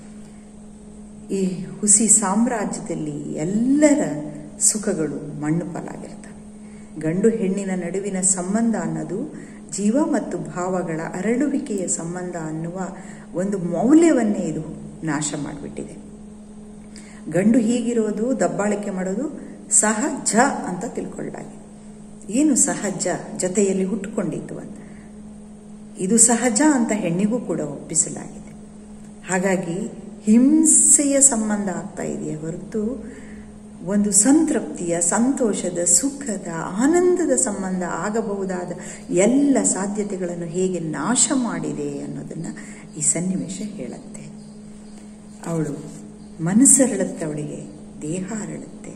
ಈ ಹುಸಿ ಸಾಮ್ರಾಜ್ಯದಲ್ಲಿ ಎಲ್ಲರ ಸುಖಗಳು ಮಣ್ಣು ಪಾಲಾಗಿರ್ತವೆ ಗಂಡು ಹೆಣ್ಣಿನ ನಡುವಿನ ಸಂಬಂಧ ಅನ್ನೋದು ಜೀವ ಮತ್ತು ಭಾವಗಳ ಅರಳುವಿಕೆಯ ಸಂಬಂಧ ಅನ್ನುವ ಒಂದು ಮೌಲ್ಯವನ್ನೇ ಇದು ನಾಶ ಮಾಡಿಬಿಟ್ಟಿದೆ ಗಂಡು ಹೀಗಿರೋದು ದಬ್ಬಾಳಿಕೆ ಮಾಡೋದು ಸಹಜ ಅಂತ ತಿಳ್ಕೊಳ್ಳಾಗಿದೆ ಏನು ಸಹಜ ಜೊತೆಯಲ್ಲಿ ಹುಟ್ಟುಕೊಂಡಿದ್ದು ಅಂತ ಇದು ಸಹಜ ಅಂತ ಹೆಣ್ಣಿಗೂ ಕೂಡ ಒಪ್ಪಿಸಲಾಗಿದೆ ಹಾಗಾಗಿ ಹಿಂಸೆಯ ಸಂಬಂಧ ಆಗ್ತಾ ಇದೆಯೇ ಹೊರತು ಒಂದು ಸಂತೃಪ್ತಿಯ ಸಂತೋಷದ ಸುಖದ ಆನಂದದ ಸಂಬಂಧ ಆಗಬಹುದಾದ ಎಲ್ಲ ಸಾಧ್ಯತೆಗಳನ್ನು ಹೇಗೆ ನಾಶ ಮಾಡಿದೆ ಅನ್ನೋದನ್ನ ಈ ಸನ್ನಿವೇಶ ಹೇಳುತ್ತೆ ಅವಳು ಮನಸ್ಸರಳುತ್ತೆ ಅವಳಿಗೆ ದೇಹ ಅರಳುತ್ತೆ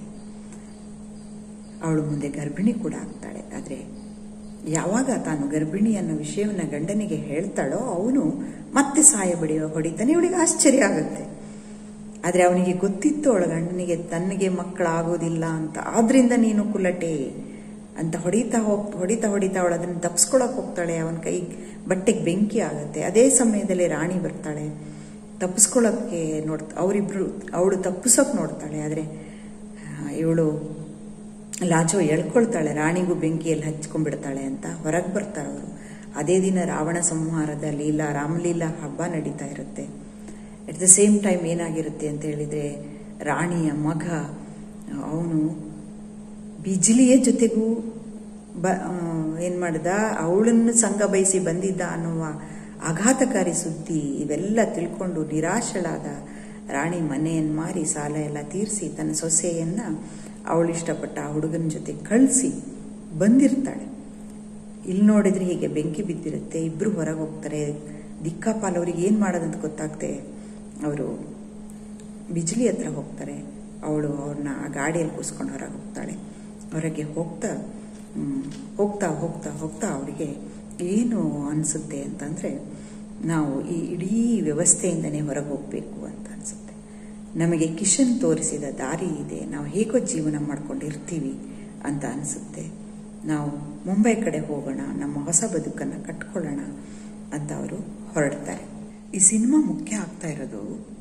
ಅವಳು ಮುಂದೆ ಗರ್ಭಿಣಿ ಕೂಡ ಆಗ್ತಾಳೆ ಆದರೆ ಯಾವಾಗ ತಾನು ಗರ್ಭಿಣಿ ಅನ್ನೋ ವಿಷಯವನ್ನು ಗಂಡನಿಗೆ ಹೇಳ್ತಾಳೋ ಅವನು ಮತ್ತೆ ಸಾಯ ಬಡಿಯೋ ಹೊಡಿತಾನೆ ಇವಳಿಗೆ ಆಶ್ಚರ್ಯ ಆಗುತ್ತೆ ಆದರೆ ಅವನಿಗೆ ಗೊತ್ತಿತ್ತು ಅವಳ ಗಂಡನಿಗೆ ತನ್ನಿಗೆ ಮಕ್ಕಳಾಗೋದಿಲ್ಲ ಅಂತ ಆದ್ರಿಂದ ನೀನು ಕುಲಟೆ ಅಂತ ಹೊಡಿತಾ ಹೋಗ್ ಹೊಡಿತಾ ಹೊಡಿತಾ ಅವಳು ಅದನ್ನು ತಪ್ಸ್ಕೊಳಕ್ ಹೋಗ್ತಾಳೆ ಅವನ ಕೈ ಬಟ್ಟೆಗೆ ಬೆಂಕಿ ಆಗುತ್ತೆ ಅದೇ ಸಮಯದಲ್ಲಿ ರಾಣಿ ಬರ್ತಾಳೆ ತಪ್ಪಿಸ್ಕೊಳ್ಳೋಕ್ಕೆ ನೋಡ್ತಾ ಅವರಿಬ್ರು ಅವಳು ತಪ್ಪಿಸೋಕೆ ನೋಡ್ತಾಳೆ ಆದರೆ ಇವಳು ಲಾಜೋ ಎಳ್ಕೊಳ್ತಾಳೆ ರಾಣಿಗೂ ಬೆಂಕಿಯಲ್ಲಿ ಹಚ್ಕೊಂಡ್ಬಿಡ್ತಾಳೆ ಅಂತ ಹೊರಗೆ ಬರ್ತಾರೆ ಅವರು ಅದೇ ದಿನ ರಾವಣ ಸಂಹಾರದ ಲೀಲಾ ರಾಮಲೀಲಾ ಹಬ್ಬ ನಡೀತಾ ಇರುತ್ತೆ ಎಟ್ ದ ಸೇಮ್ ಟೈಮ್ ಏನಾಗಿರುತ್ತೆ ಅಂತ ಹೇಳಿದರೆ ರಾಣಿಯ ಮಗ ಅವನು ಬಿಜ್ಲಿಯ ಜೊತೆಗೂ ಬ ಏನು ಮಾಡ್ದ ಅವಳನ್ನು ಸಂಘ ಬಯಸಿ ಬಂದಿದ್ದ ಅನ್ನುವ ಆಘಾತಕಾರಿ ಸುದ್ದಿ ಇವೆಲ್ಲ ತಿಳ್ಕೊಂಡು ನಿರಾಶಳಾದ ರಾಣಿ ಮನೆಯನ್ನು ಮಾರಿ ಸಾಲ ಎಲ್ಲ ತೀರಿಸಿ ತನ್ನ ಸೊಸೆಯನ್ನ ಅವಳು ಇಷ್ಟಪಟ್ಟ ಆ ಹುಡುಗನ ಜೊತೆ ಕಳಿಸಿ ಬಂದಿರ್ತಾಳೆ ಇಲ್ಲಿ ನೋಡಿದ್ರೆ ಹೀಗೆ ಬೆಂಕಿ ಬಿದ್ದಿರುತ್ತೆ ಇಬ್ರು ಹೊರಗೆ ಹೋಗ್ತಾರೆ ದಿಕ್ಕಾಪಾಲ್ ಅವ್ರಿಗೆ ಏನು ಮಾಡೋದಂತ ಗೊತ್ತಾಗ್ತೆ ಅವರು ಬಿಜ್ಲಿ ಹತ್ರ ಹೋಗ್ತಾರೆ ಅವಳು ಅವ್ರನ್ನ ಆ ಗಾಡಿಯಲ್ಲಿ ಕೂಸ್ಕೊಂಡು ಹೊರಗೆ ಹೋಗ್ತಾಳೆ ಹೊರಗೆ ಹೋಗ್ತಾ ಹ್ಮ್, ಹೋಗ್ತಾ ಹೋಗ್ತಾ ಹೋಗ್ತಾ ಅವರಿಗೆ ಏನು ಅನಿಸುತ್ತೆ ಅಂತಂದರೆ ನಾವು ಈ ಇಡೀ ವ್ಯವಸ್ಥೆಯಿಂದನೇ ಹೊರಗೆ ಹೋಗಬೇಕು ಅಂತ ಅನಿಸುತ್ತೆ ನಮಗೆ ಕಿಶನ್ ತೋರಿಸಿದ ದಾರಿ ಇದೆ ನಾವು ಹೇಗೋ ಜೀವನ ಮಾಡ್ಕೊಂಡಿರ್ತೀವಿ ಅಂತ ಅನಿಸುತ್ತೆ ನಾವು ಮುಂಬೈ ಕಡೆ ಹೋಗೋಣ ನಮ್ಮ ಹೊಸ ಬದುಕನ್ನು ಕಟ್ಕೊಳ್ಳೋಣ ಅಂತ ಅವರು ಹೊರಡ್ತಾರೆ ಈ ಸಿನಿಮಾ ಮುಖ್ಯ ಆಗ್ತಾ ಇರೋದು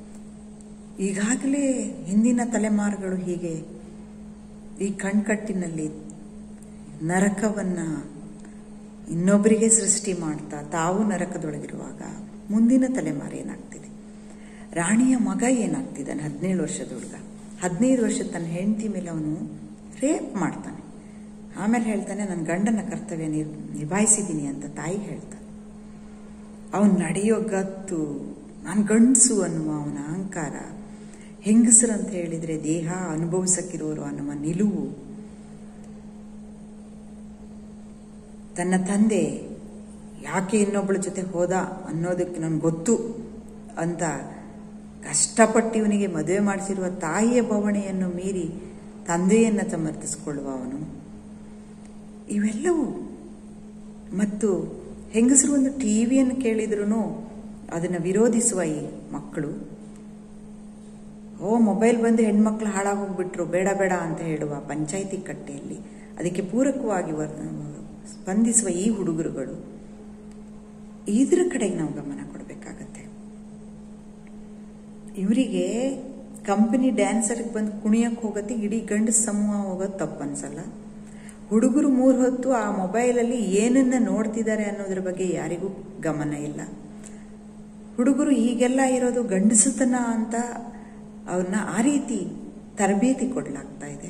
ಈಗಾಗಲೇ ಹಿಂದಿನ ತಲೆಮಾರುಗಳು ಹೀಗೆ ಈ ಕಣ್ಕಟ್ಟಿನಲ್ಲಿ ನರಕವನ್ನ ಇನ್ನೊಬ್ಬರಿಗೆ ಸೃಷ್ಟಿ ಮಾಡ್ತಾ ತಾವು ನರಕದೊಳಗಿರುವಾಗ ಮುಂದಿನ ತಲೆಮಾರು ಏನಾಗ್ತಿದೆ ರಾಣಿಯ ಮಗ ಏನಾಗ್ತಿದ್ದಾನೆ ಹದಿನೇಳು ವರ್ಷದ ಹುಡುಗ ಹದಿನೈದು ವರ್ಷದ ತನ್ನ ಹೆಂಡತಿ ಮೇಲೆ ಅವನು ರೇಪ್ ಮಾಡ್ತಾನೆ ಆಮೇಲೆ ಹೇಳ್ತಾನೆ ನನ್ನ ಗಂಡನ ಕರ್ತವ್ಯ ನಿರ್ ನಿಭಾಯಿಸಿದ್ದೀನಿ ಅಂತ ತಾಯಿಗೆ ಹೇಳ್ತಾನೆ ಅವನು ನಡೆಯೋ ಗತ್ತು ನಾನು ಗಂಡಸು ಅನ್ನುವ ಅವನ ಅಹಂಕಾರ ಹೆಂಗಸರು ಅಂತ ಹೇಳಿದರೆ ದೇಹ ಅನುಭವಿಸಕ್ಕಿರೋರು ಅನ್ನುವ ನಿಲುವು ತನ್ನ ತಂದೆ ಯಾಕೆ ಇನ್ನೊಬ್ಬಳ ಜೊತೆ ಹೋದ ಅನ್ನೋದಕ್ಕೆ ನನಗೆ ಗೊತ್ತು ಅಂತ ಕಷ್ಟಪಟ್ಟು ಇವನಿಗೆ ಮದುವೆ ಮಾಡಿಸಿರುವ ತಾಯಿಯ ಭವಣೆಯನ್ನು ಮೀರಿ ತಂದೆಯನ್ನು ಸಮರ್ಥಿಸಿಕೊಳ್ಳುವ ಅವನು ಇವೆಲ್ಲವೂ ಮತ್ತು ಹೆಂಗಸರು ಒಂದು ಟಿ ವಿಯನ್ನು ಕೇಳಿದ್ರೂ ಅದನ್ನು ವಿರೋಧಿಸುವ ಈ ಮಕ್ಕಳು ಓ ಮೊಬೈಲ್ ಬಂದು ಹೆಣ್ಮಕ್ಳು ಹಾಳಾಗೋಗ್ಬಿಟ್ರು ಬೇಡ ಬೇಡ ಅಂತ ಹೇಳುವ ಪಂಚಾಯಿತಿ ಕಟ್ಟೆಯಲ್ಲಿ ಅದಕ್ಕೆ ಪೂರಕವಾಗಿ ವರ್ ಸ್ಪಂದಿಸುವ ಈ ಹುಡುಗರುಗಳು ಇದ್ರ ಕಡೆಗೆ ನಾವು ಗಮನ ಕೊಡಬೇಕಾಗತ್ತೆ ಇವರಿಗೆ ಕಂಪನಿ ಡ್ಯಾನ್ಸರ್ಗೆ ಬಂದು ಕುಣಿಯಕ್ಕೆ ಹೋಗತ್ತೆ ಇಡೀ ಗಂಡು ಸಮೂಹ ಹೋಗೋದು ತಪ್ಪು ಅನ್ಸಲ್ಲ ಹುಡುಗರು ಮೂರು ಹೊತ್ತು ಆ ಮೊಬೈಲಲ್ಲಿ ಏನನ್ನ ನೋಡ್ತಿದ್ದಾರೆ ಅನ್ನೋದ್ರ ಬಗ್ಗೆ ಯಾರಿಗೂ ಗಮನ ಇಲ್ಲ ಹುಡುಗರು ಹೀಗೆಲ್ಲ ಇರೋದು ಗಂಡಸುತನ ಅಂತ ಅವ್ರನ್ನ ಆ ರೀತಿ ತರಬೇತಿ ಕೊಡಲಾಗ್ತಾ ಇದೆ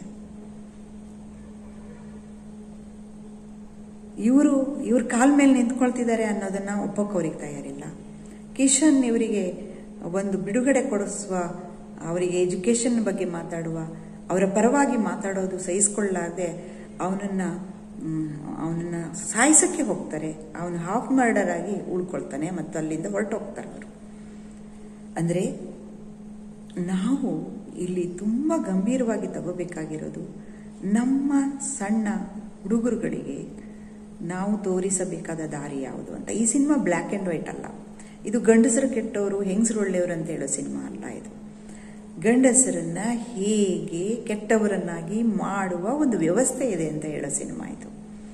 ಇವರು ಇವ್ರ ಕಾಲ್ ಮೇಲೆ ನಿಂತ್ಕೊಳ್ತಿದ್ದಾರೆ ಅನ್ನೋದನ್ನ ಒಪ್ಪಕ್ಕವ್ರಿಗೆ ತಯಾರಿಲ್ಲ ಕಿಶನ್ ಇವರಿಗೆ ಒಂದು ಬಿಡುಗಡೆ ಕೊಡಿಸುವ ಅವರಿಗೆ ಎಜುಕೇಶನ್ ಬಗ್ಗೆ ಮಾತಾಡುವ ಅವರ ಪರವಾಗಿ ಮಾತಾಡೋದು ಸಹಿಸ್ಕೊಳ್ಳಾದೆ ಅವನನ್ನ ಅವನನ್ನ ಸಾಯಿಸಕ್ಕೆ ಹೋಗ್ತಾರೆ ಅವನು ಹಾಫ್ ಮರ್ಡರ್ ಆಗಿ ಉಳ್ಕೊಳ್ತಾನೆ ಮತ್ತು ಅಲ್ಲಿಂದ ಹೊರಟೋಗ್ತಾರೆ ಅವರು ಅಂದರೆ ನಾವು ಇಲ್ಲಿ ತುಂಬ ಗಂಭೀರವಾಗಿ ತಗೋಬೇಕಾಗಿರೋದು ನಮ್ಮ ಸಣ್ಣ ಹುಡುಗರುಗಳಿಗೆ ನಾವು ತೋರಿಸಬೇಕಾದ ದಾರಿ ಯಾವುದು ಅಂತ ಈ ಸಿನಿಮಾ ಬ್ಲ್ಯಾಕ್ ಆ್ಯಂಡ್ ವೈಟ್ ಅಲ್ಲ ಇದು ಗಂಡಸರು ಕೆಟ್ಟವರು ಹೆಂಗಸರು ಒಳ್ಳೆಯವರು ಅಂತ ಹೇಳೋ ಸಿನಿಮಾ ಅಲ್ಲ ಇದು ಗಂಡಸರನ್ನ ಹೇಗೆ ಕೆಟ್ಟವರನ್ನಾಗಿ ಮಾಡುವ ಒಂದು ವ್ಯವಸ್ಥೆ ಇದೆ ಅಂತ ಹೇಳೋ ಸಿನಿಮಾ ಇದು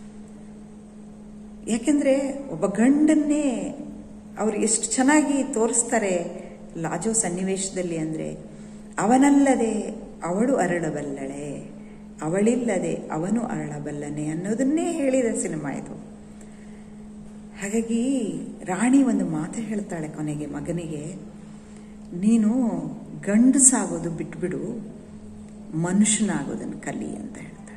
ಯಾಕೆಂದ್ರೆ ಒಬ್ಬ ಗಂಡನ್ನೇ ಅವ್ರು ಎಷ್ಟು ಚೆನ್ನಾಗಿ ತೋರಿಸ್ತಾರೆ ಲಾಜೋ ಸನ್ನಿವೇಶದಲ್ಲಿ ಅಂದ್ರೆ ಅವನಲ್ಲದೆ ಅವಳು ಅರಳಬಲ್ಲಳೆ ಅವಳಿಲ್ಲದೆ ಅವನು ಅರಳಬಲ್ಲನೆ ಅನ್ನೋದನ್ನೇ ಹೇಳಿದ ಸಿನಿಮಾ ಇದು ಹಾಗಾಗಿ ರಾಣಿ ಒಂದು ಮಾತು ಹೇಳ್ತಾಳೆ ಕೊನೆಗೆ ಮಗನಿಗೆ ನೀನು ಗಂಡಸಾಗೋದು ಬಿಟ್ಬಿಡು ಮನುಷ್ಯನಾಗೋದನ್ನು ಕಲಿ ಅಂತ ಹೇಳ್ತಾಳೆ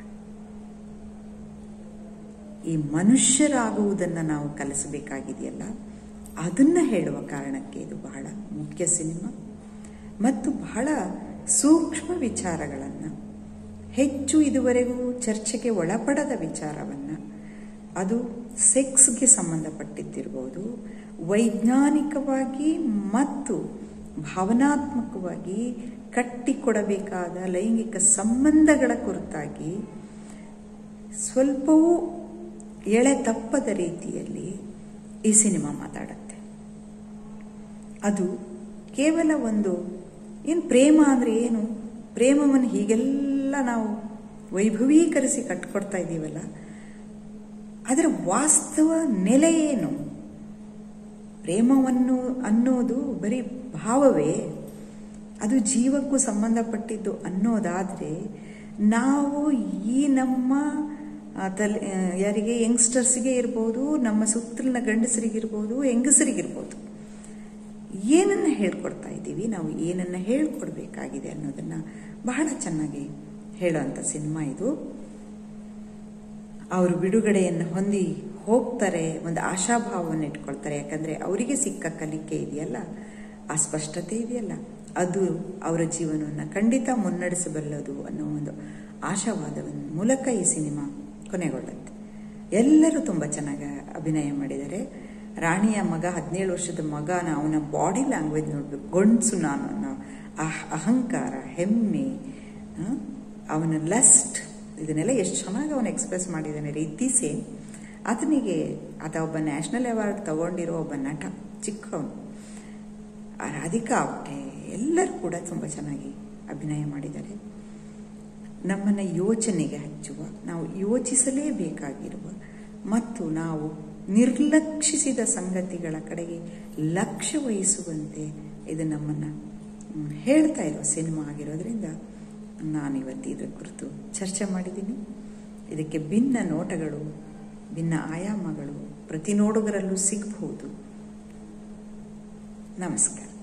ಈ ಮನುಷ್ಯರಾಗುವುದನ್ನು ನಾವು ಕಲಿಸಬೇಕಾಗಿದೆಯಲ್ಲ ಅದನ್ನ ಹೇಳುವ ಕಾರಣಕ್ಕೆ ಇದು ಬಹಳ ಮುಖ್ಯ ಸಿನಿಮಾ ಮತ್ತು ಬಹಳ ಸೂಕ್ಷ್ಮ ವಿಚಾರಗಳನ್ನು ಹೆಚ್ಚು ಇದುವರೆಗೂ ಚರ್ಚೆಗೆ ಒಳಪಡದ ವಿಚಾರವನ್ನು ಅದು ಸೆಕ್ಸ್ಗೆ ಸಂಬಂಧಪಟ್ಟಿದ್ದಿರ್ಬೋದು ವೈಜ್ಞಾನಿಕವಾಗಿ ಮತ್ತು ಭಾವನಾತ್ಮಕವಾಗಿ ಕಟ್ಟಿಕೊಡಬೇಕಾದ ಲೈಂಗಿಕ ಸಂಬಂಧಗಳ ಕುರಿತಾಗಿ ಸ್ವಲ್ಪವೂ ಎಳೆ ತಪ್ಪದ ರೀತಿಯಲ್ಲಿ ಈ ಸಿನಿಮಾ ಮಾತಾಡುತ್ತೆ ಅದು ಕೇವಲ ಒಂದು ಏನು ಪ್ರೇಮ ಅಂದರೆ ಏನು ಪ್ರೇಮವನ್ನು ಹೀಗೆಲ್ಲ ನಾವು ವೈಭವೀಕರಿಸಿ ಕಟ್ಕೊಡ್ತಾ ಇದ್ದೀವಲ್ಲ ಅದರ ವಾಸ್ತವ ನೆಲೆ ಏನು ಪ್ರೇಮವನ್ನು ಅನ್ನೋದು ಬರೀ ಭಾವವೇ ಅದು ಜೀವಕ್ಕೂ ಸಂಬಂಧಪಟ್ಟಿದ್ದು ಅನ್ನೋದಾದರೆ ನಾವು ಈ ನಮ್ಮ ತಲೆ ಯಾರಿಗೆ ಯಂಗ್ಸ್ಟರ್ಸ್ಗೆ ಇರ್ಬೋದು ನಮ್ಮ ಸುತ್ತಲಿನ ಗಂಡಸರಿಗಿರ್ಬೋದು ಹೆಂಗಸರಿಗಿರ್ಬೋದು ಏನನ್ನ ಹೇಳ್ಕೊಡ್ತಾ ಇದ್ದೀವಿ ನಾವು ಏನನ್ನ ಹೇಳ್ಕೊಡ್ಬೇಕಾಗಿದೆ ಅನ್ನೋದನ್ನ ಬಹಳ ಚೆನ್ನಾಗಿ ಹೇಳೋವಂಥ ಸಿನಿಮಾ ಇದು ಅವರು ಬಿಡುಗಡೆಯನ್ನು ಹೊಂದಿ ಹೋಗ್ತಾರೆ ಒಂದು ಆಶಾಭಾವವನ್ನು ಇಟ್ಕೊಳ್ತಾರೆ ಯಾಕಂದ್ರೆ ಅವರಿಗೆ ಸಿಕ್ಕ ಕಲಿಕೆ ಇದೆಯಲ್ಲ ಆ ಸ್ಪಷ್ಟತೆ ಇದೆಯಲ್ಲ ಅದು ಅವರ ಜೀವನವನ್ನು ಖಂಡಿತ ಮುನ್ನಡೆಸಬಲ್ಲದು ಅನ್ನೋ ಒಂದು ಆಶಾವಾದದ ಮೂಲಕ ಈ ಸಿನಿಮಾ ಕೊನೆಗೊಳ್ಳುತ್ತೆ ಎಲ್ಲರೂ ತುಂಬ ಚೆನ್ನಾಗಿ ಅಭಿನಯ ಮಾಡಿದ್ದಾರೆ ರಾಣಿಯ ಮಗ ಹದಿನೇಳು ವರ್ಷದ ಮಗನ ಅವನ ಬಾಡಿ ಲ್ಯಾಂಗ್ವೇಜ್ ನೋಡ್ಬೇಕು ಗಂಡ್ಸು ನಾನು ಅನ್ನೋ ಅಹಂಕಾರ ಹೆಮ್ಮೆ ಅವನ ಲಸ್ಟ್ ಇದನ್ನೆಲ್ಲ ಎಷ್ಟು ಚೆನ್ನಾಗಿ ಅವನು ಎಕ್ಸ್ಪ್ರೆಸ್ ಮಾಡಿದ್ದಾನೆ ರೀತಿ ಸೇಮ್ ಆತನಿಗೆ ಆತ ಒಬ್ಬ ನ್ಯಾಷನಲ್ ಅವಾರ್ಡ್ ತಗೊಂಡಿರೋ ಒಬ್ಬ ನಟ ಚಿಕ್ಕವನು ರಾಧಿಕಾ ಅವಟೆ ಎಲ್ಲರೂ ಕೂಡ ತುಂಬ ಚೆನ್ನಾಗಿ ಅಭಿನಯ ಮಾಡಿದ್ದಾರೆ ನಮ್ಮನ್ನು ಯೋಚನೆಗೆ ಹಚ್ಚುವ ನಾವು ಯೋಚಿಸಲೇಬೇಕಾಗಿರುವ ಮತ್ತು ನಾವು ನಿರ್ಲಕ್ಷಿಸಿದ ಸಂಗತಿಗಳ ಕಡೆಗೆ ಲಕ್ಷ್ಯ ವಹಿಸುವಂತೆ ಇದು ನಮ್ಮನ್ನು ಹೇಳ್ತಾ ಇರುವ ಸಿನಿಮಾ ಆಗಿರೋದ್ರಿಂದ ನಾನಿವತ್ತು ಇದರ ಕುರಿತು ಚರ್ಚೆ ಮಾಡಿದ್ದೀನಿ ಇದಕ್ಕೆ ಭಿನ್ನ ನೋಟಗಳು ಭಿನ್ನ ಆಯಾಮಗಳು ಪ್ರತಿ ನೋಡುಗರಲ್ಲೂ ಸಿಗಬಹುದು ನಮಸ್ಕಾರ